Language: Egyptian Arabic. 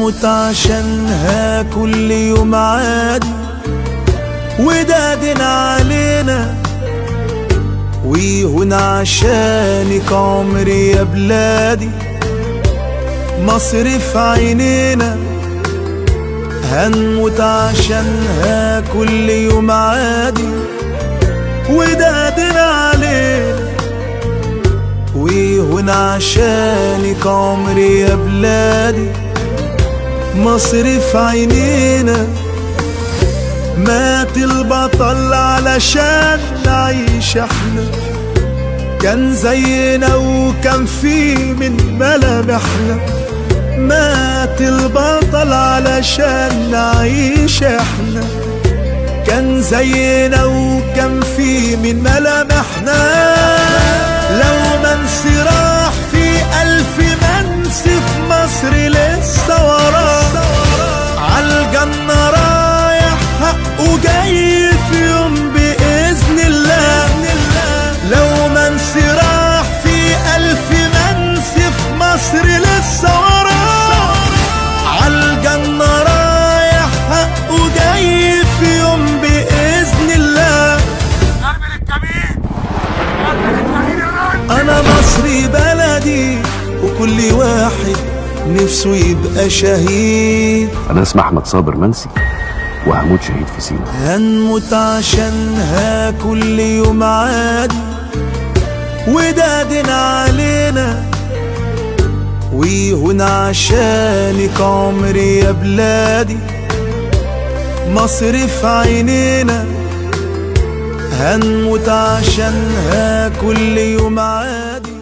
هنموت عشانها كل يوم عادي ودادن علينا ويهون عشانك عمري يا بلادي مصر في عينينا هنموت عشانها كل يوم عادي ودادن علينا ويهون عشانك عمري يا بلادي مصر في عينينا مات البطل علشان نعيش احنا كان زينا وكان في من ملامحنا مات البطل علشان نعيش احنا كان زينا وكان في من ملامحنا لو منسي راح في ألف منسي في مصر لسه وراه عالجنة رايح حقه جاي في يوم بإذن الله لو منسي راح في ألف منسي في مصر لسه وراه عالجنة رايح حقه جاي في يوم بإذن الله ارمي للكمين ارمي للكمين الرد أنا مصري بلدي وكل واحد نفسه يبقى شهيد انا اسمي احمد صابر منسي وهموت شهيد في سينا هنموت عشانها كل يوم عادي ودادن علينا ويهون عشانك عمري يا بلادي مصر في عينينا هنموت عشانها كل يوم عادي